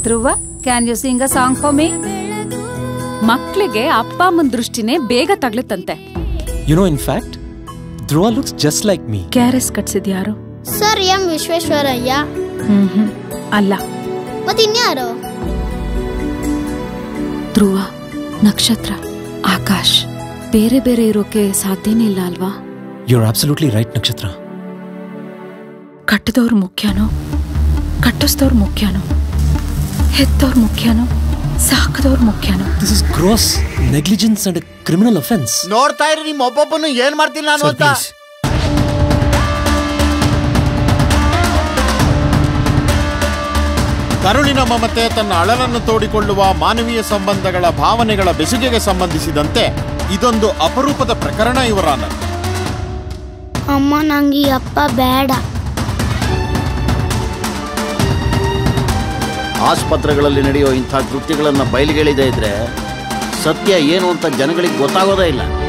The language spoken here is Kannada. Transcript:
Dhruva can you sing a song for me ಮಕ್ಳಿಗೆ ಅಪ್ಪ ಅಮ್ಮನ ದೃಷ್ಟಿನೇ ಬೇಗ ತಗ್ಲತ್ತಂತೆ you know in fact Dhruva looks just like me K R S ಕಟ್ಸಿದ್ಯಾರು sir M Visvesvaraya hmm hmm ಅಲ್ಲ ಮತ್ತೆ ಇನ್ಯಾರು ಧ್ರುವ ನಕ್ಷತ್ರ ಆಕಾಶ್ ಬೇರೆ ಬೇರೆ ಇರೋಕೆ ಸಾಧ್ಯನೇ ಇಲ್ಲ ಅಲ್ವಾ ಯು ಆರ್ ಅಬ್ಸಲ್ಯೂಟ್ಲಿ ರೈಟ್ ನಕ್ಷತ್ರ ಕಟ್ಟದವ್ರು ಮುಖ್ಯನೋ ಕಟ್ಟಿಸ್ದವ್ರು ಮುಖ್ಯನೋ ಹೆತ್ತವ್ರು ಮುಖ್ಯನೋ ಸಾಕದವ್ರು ಮುಖ್ಯನೋ this is gross negligence and criminal offence ನೋಡ್ತಾ ಇರಿ ನಿಮ್ ಒಬ್ಬೊಬ್ಬನು ಏನ್ ಮಾಡ್ತೀನಿ ನಾನು ಅಂತ ಕರುಳಿನ ಮಮತೆ ತನ್ನ ಅಳಲನ್ನು ತೋಡಿಕೊಳ್ಳುವ ಮಾನವೀಯ ಸಂಬಂಧಗಳ ಭಾವನೆಗಳ ಬೆಸುಗೆಗೆ ಸಂಬಂಧಿಸಿದಂತೆ ಇದೊಂದು ಅಪರೂಪದ ಪ್ರಕರಣ ಇವರಾನ ಅಮ್ಮ ನಂಗೆ ಈ ಅಪ್ಪ ಬೇಡ ಆಸ್ಪತ್ರೆಗಳಲ್ಲಿ ನಡೆಯೋ ಇಂಥ ಕೃತ್ಯಗಳನ್ನು ಬಯಲಿಗೆಳಿದೇ ಇದ್ರೆ ಸತ್ಯ ಏನು ಅಂತ ಜನಗಳಿಗೆ ಗೊತ್ತಾಗೋದೇ ಇಲ್ಲ